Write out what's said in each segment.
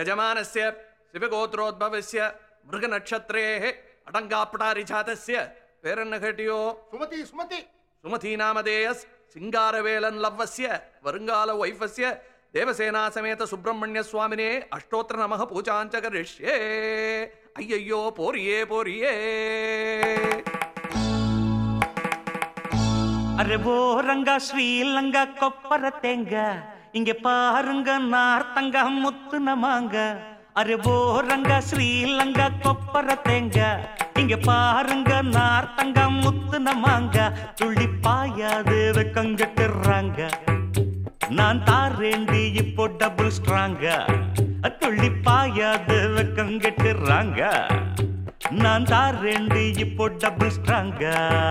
यजमानस्य शिवगोत्रोद्भवस्य मृगनक्षत्रेः अटङ्गापटारिजातस्य பேரன்னகட்டியோ சுமதி சுமதி சுமதீநாமதேயஸ் சிங்காரவேலன் லவ்வஸ்ய வருங்கால வைஃபஸ்ய தேவசேனா சமேத சுப்பிரமணிய சுவாமினே அஷ்டோத்திர நமக பூஜாஞ்ச கரிஷ்யே ஐயையோ போரியே போரியே அரே ஓரங்கா ஸ்ரீலங்கா கொப்பர தேங்க இங்க பாருங்க நார்த்தங்க முத்து நமாங்க அரே ஓரங்கா ஸ்ரீலங்கா கொப்பர தேங்க இங்க பாருங்க நார்த்தங்க முத்து நமாங்க துள்ளி பாயாது வெக்கங்கட்டுறாங்க நான் தாரேண்டி இப்போ டபுள் ஸ்ட்ராங்க துள்ளி பாயாது வெக்கங்கட்டுறாங்க நான் தாரேண்டி இப்போ டபுள் ஸ்ட்ராங்க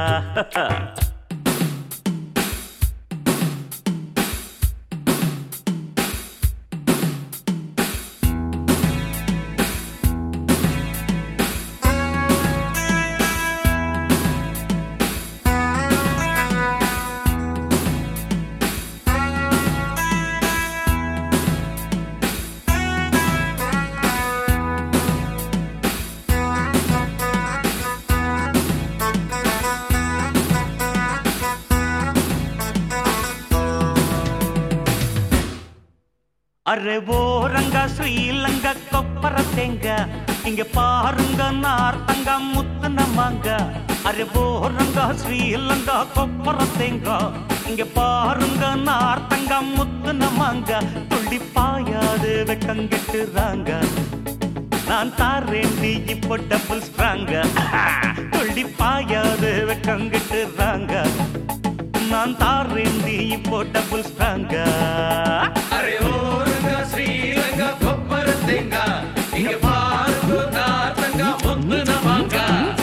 அரே ஓரங்கா ஸ்ரீலங்கா கொப்பர தேங்க இங்க பாருங்க நார்த்தங்க முத்து நமாங்க அரே ஓரங்கா ஸ்ரீலங்கா கொப்பர தேங்க இங்க பாருங்க நார்த்தங்க முத்து நமாங்க துள்ளி பாயாது வெக்கங்கெட்டுறாங்க நான் தாரேண்டி இப்போ டபுள் ஸ்ட்ராங்க துள்ளி பாயாது வெக்கங்கெட்டுறாங்க நான் தாரேண்டி இப்போ டபுள் ஸ்ட்ராங்க அரே ஓரங்க ஸ்ரீலங்கா கொப்பரத்தேங்க இங்க பாருங்க நார்த்தங்க முத்து நமாங்க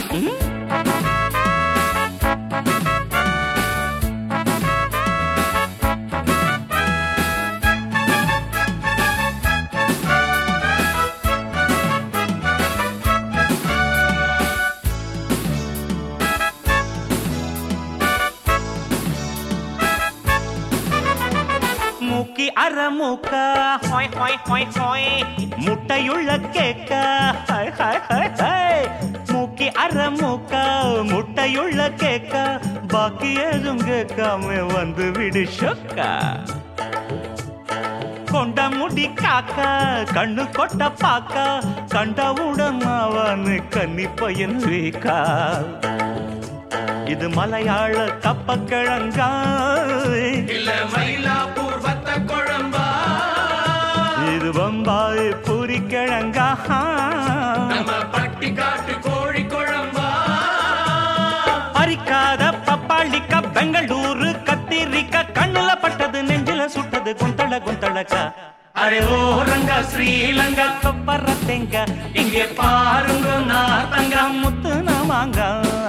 மூக்கி அற மூக்க ஹாய் ஹாய் ஹாய் ஹாய் முட்டையுள்ள கேக்க ஹாய் ஹாய் ஹாய் ஹாய் மூக்கி அற மூக்க முட்டையுள்ள கேக்க பாக்கி ஏதும் கேட்காம வந்து விடு சொக்கா கொண்ட முடி காக்க கண்ணு கொட்ட பாக்க கண்டவுடன் அவனு கன்னி பையன் வீக்கா இது மலையாள கப்பக்கிழங்கா இல்ல மயிலாப்பூர் வத்த குழம்பா இது பம்பாய் பூரி கிழங்கா நம்ம பட்டி காட்டு கோழி குழம்பா பறிக்காத பப்பாளிக்கா பெங்களூரு கத்திரிக்கா கண்ணுல பட்டது நெஞ்சில சுட்டது குந்தள குந்தளக்கா அரே ஓரங்கா ஸ்ரீலங்கா கொப்பர தேங்க இங்கே பாருங்க நாத்தங்க முத்து நமாங்க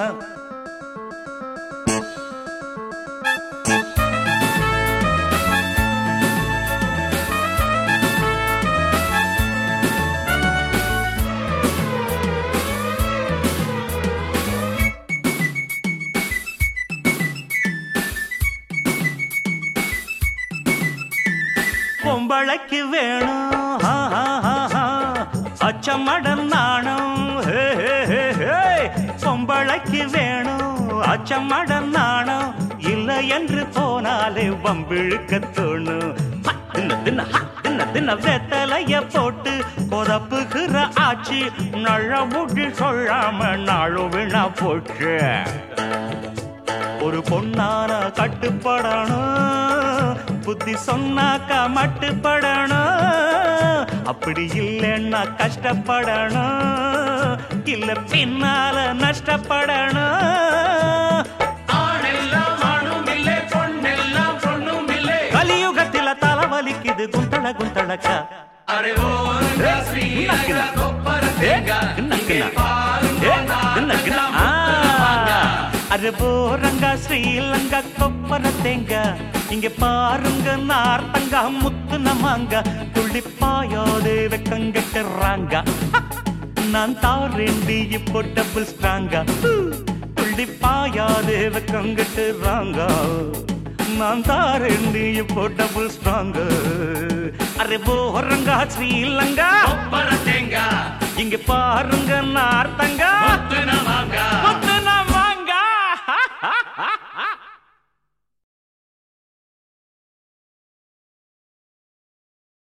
பொம்பளைக்கு வேணும் ஆ, ஆ, ஆ, ஆ. அச்சமடம் நாணம் ஹே, ஹே, ஹே, ஹே. பொம்பளைக்கு வேணும் அச்சமடம் நாணம் இல்லை என்று போனாலே வம்பிழுக்க தோணும் ஹ, தின்ன தின்ன ஹ, தின்ன தின்ன வெத்தலைய போட்டு கொதப்புகிற ஆச்சு நழ முடி சொல்லாம நாளு வீணா போச்சு ஒரு பொண்ணான கட்டுப்படணும் புத்தி சொன்னாக்கா மட்டுப்படணும் அப்படி இல்லைன்னா கஷ்டப்படணும் இல்ல பின்னால நஷ்டப்படணும் ஆணெல்லாம் ஆணும் இல்லை பொண்ணெல்லாம் பொண்ணும் இல்லை கலியுகத்தில தலைவலிக்குது குந்தள குந்தளக்கா அரே ஓரங்க ஸ்ரீலங்கா கொப்பரத்தேங்க இங்க பாருங்க நார்த்தங்க முத்து நமாங்க அரே போரங்கா ஸ்ரீலங்கா கொப்பர தேங்க இங்க பாருங்க நார்த்தங்க முத்து நமாங்க துள்ளி பாயோடு வெக்கங்கட்டுறாங்க நான் தாரேண்டி இப்போ டபுள் ஸ்ட்ராங்கா துள்ளி பாயாது வெக்கங்கட்டுறாங்க நான் தாரேண்டி இப்போ டபுள் ஸ்ட்ராங்க அரே போரங்கா ஸ்ரீலங்கா கொப்பர தேங்காய் இங்க பாருங்க நார்த்தங்கா கொத்துன மாங்காய்